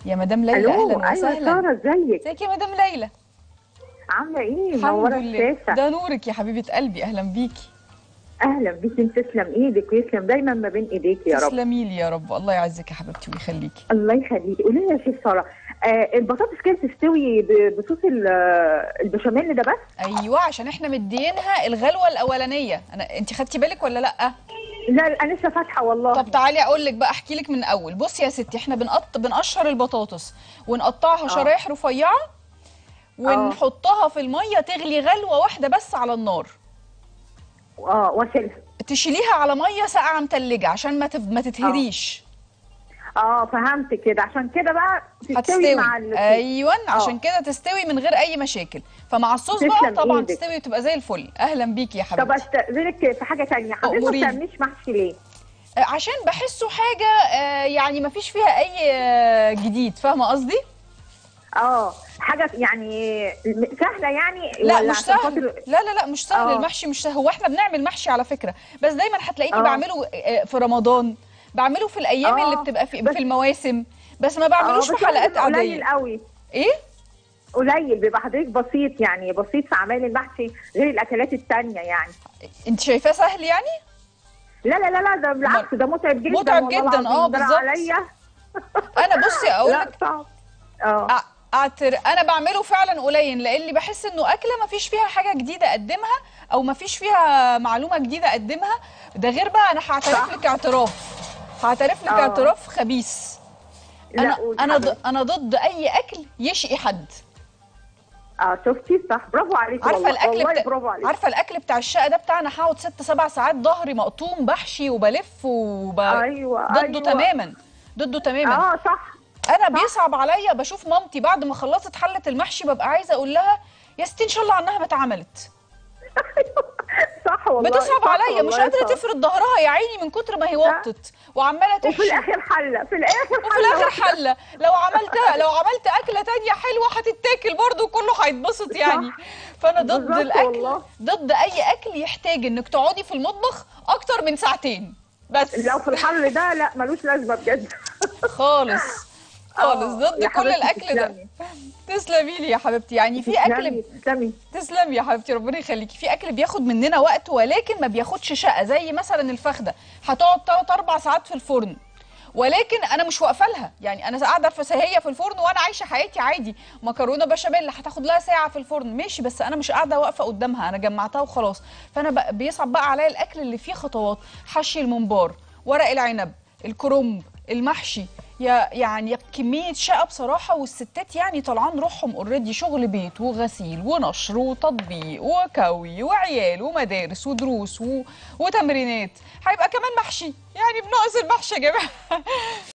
يا مدام ليلى الو اهلا ايوه وسهلا ساره ازيك ازيك يا مدام ليلى عامله ايه الحمد منوره لله الشاشه ده نورك يا حبيبه قلبي اهلا بيكي اهلا بيكي انت تسلم ايدك ويسلم دايما ما بين ايديك يا رب تسلمي لي يا رب الله يعزك يا حبيبتي ويخليكي الله يخليكي قولي لي يا شيخ ساره آه البطاطس كانت تستوي ب- بصوص ال- آه، البشاميل ده بس ايوه عشان احنا مدينها الغلوه الاولانيه انا انت خدتي بالك ولا لا لا انا لسه فاتحه والله طب تعالي اقول لك بقى احكي لك من الاول بصي يا ستي احنا بنقط بنقشر البطاطس ونقطعها شرايح رفيعه ونحطها في الميه تغلي غلوه واحده بس على النار اه واشيلها تشيليها على ميه ساقعه متلجه عشان ما تف... ما تتهريش اه فهمت كده عشان كده بقى تستوي هتستوي مع ال ايوه عشان آه. كده تستوي من غير اي مشاكل فمع الصوص بقى تسلم طبعا إيدك. تستوي وتبقى زي الفل اهلا بيكي يا طب حبيبتي استاذنك في حاجه ثانيه حضرتك ما أموريني. بتعمليش محشي ليه؟ آه، عشان بحسه حاجه آه، يعني ما فيش فيها اي آه، جديد فاهمه قصدي اه حاجه يعني سهله يعني لا ولا مش عشان سهل خاطر- لا لا لا مش سهل آه. المحشي مش سهل هو احنا بنعمل محشي على فكره بس دايما هتلاقيني آه. بعمله آه، في رمضان بعمله في الايام آه، اللي بتبقى في, بس- في المواسم بس ما اه بعملوش بس في حلقات بيبقى قليل عاديه قوي ايه قليل بيبقى حضرتك بسيط يعني بسيط في اعمال المحشي غير الاكلات التانية يعني انت شايفاه سهل يعني لا لا لا لا ده بالعكس ده متعب جدا متعب والله جدا، العظيم. آه، ده بالظبط. عليا انا بصي اقول لا لك صعب اه أع- اعتر انا بعمله فعلا قليل لاني بحس انه اكله ما فيش فيها حاجه جديده اقدمها او ما فيش فيها معلومه جديده اقدمها ده غير بقى انا هعترف لك اعتراف هعترف لك آه. اعتراف خبيث لا انا قولي انا حضرتك. ض- انا ضد اي اكل يشقي حد اه شفتي صح برافو عليكي عارفه والله. الاكل والله بتا... برافو عليكي عارفه الاكل بتاع الشقه ده بتاعنا هقعد ست سبع ساعات ظهري مقطوم بحشي وبلف وب... ايوه ضده أيوة. تماما ضده تماما اه صح انا بيصعب عليا بشوف مامتي بعد ما خلصت حله المحشي ببقى عايزه اقول لها يا ستي ان شاء الله عنها ما اتعملت صح والله بتصعب صح عليا مش والله قادره صح. تفرد ظهرها يا عيني من كتر ما هي وطت وعماله وفي تحشي الاخر حله في الاخر وفي الاخر حله لو عملتها لو عملت اكله تانية حلوه هتتاكل برضو كله هيتبسط يعني فانا ضد بالظبط الاكل والله. ضد اي اكل يحتاج انك تقعدي في المطبخ اكتر من ساعتين بس لو في الحر ده لا ملوش لازمه بجد خالص خالص آه، ضد يا كل حبيبتي الاكل ده تسلمي. تسلمي لي يا حبيبتي يعني في اكل تسلمي تسلمي تسلمي يا حبيبتي ربنا يخليكي في اكل بياخد مننا وقت ولكن ما بياخدش شقه زي مثلا الفخده هتقعد 3 4 ساعات في الفرن ولكن انا مش واقفه لها يعني انا قاعده في سهيه في الفرن وانا عايشه حياتي عادي مكرونه بشاميل هتاخد لها ساعه في الفرن ماشي بس انا مش قاعده واقفه قدامها انا جمعتها وخلاص فانا بق- بيصعب بقى عليا الاكل اللي فيه خطوات حشي الممبار ورق العنب الكرنب المحشي يا يعني كميه شقه بصراحه والستات يعني طالعان روحهم اوريدي شغل بيت وغسيل ونشر وتطبيق وكوي وعيال ومدارس ودروس و... وتمرينات هيبقى كمان محشي يعني بناقص المحشي يا جماعه